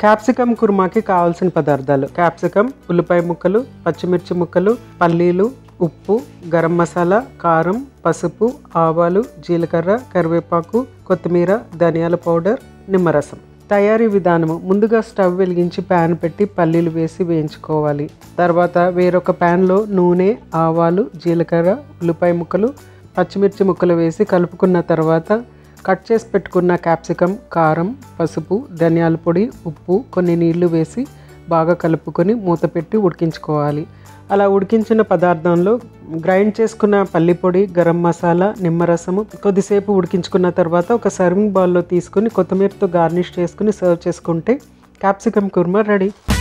capsicum కుర్మాకి కావాల్సిన పదార్థాలు capsicum ఉల్లిపాయ ముక్కలు పచ్చిమిర్చి ముక్కలు పల్లీలు ఉప్పు గరం మసాలా కారం పసుపు ఆవాలు జీలకర్ర కరివేపాకు కొత్తిమీర ధనియాల పౌడర్ నిమ్మరసం తయారీ విధానము ముందుగా స్టవ్ వెలిగించి ప్యాన్ పెట్టి పల్లీలు వేసి వేయించుకోవాలి తర్వాత వేరొక ప్యాన్లో నూనె ఆవాలు జీలకర్ర ఉల్లిపాయ ముక్కలు పచ్చిమిర్చి ముక్కలు వేసి కలుపుకున్న తర్వాత కట్ చేసి పెట్టుకున్న క్యాప్సికమ్ కారం పసుపు ధనియాల పొడి ఉప్పు కొన్ని నీళ్లు వేసి బాగా కలుపుకొని మూత పెట్టి ఉడికించుకోవాలి అలా ఉడికించిన పదార్థంలో గ్రైండ్ చేసుకున్న పల్లి పొడి గరం మసాలా నిమ్మరసము కొద్దిసేపు ఉడికించుకున్న తర్వాత ఒక సర్వింగ్ బౌల్లో తీసుకుని కొత్తిమీరతో గార్నిష్ చేసుకుని సర్వ్ చేసుకుంటే క్యాప్సికమ్ కుర్మా రెడీ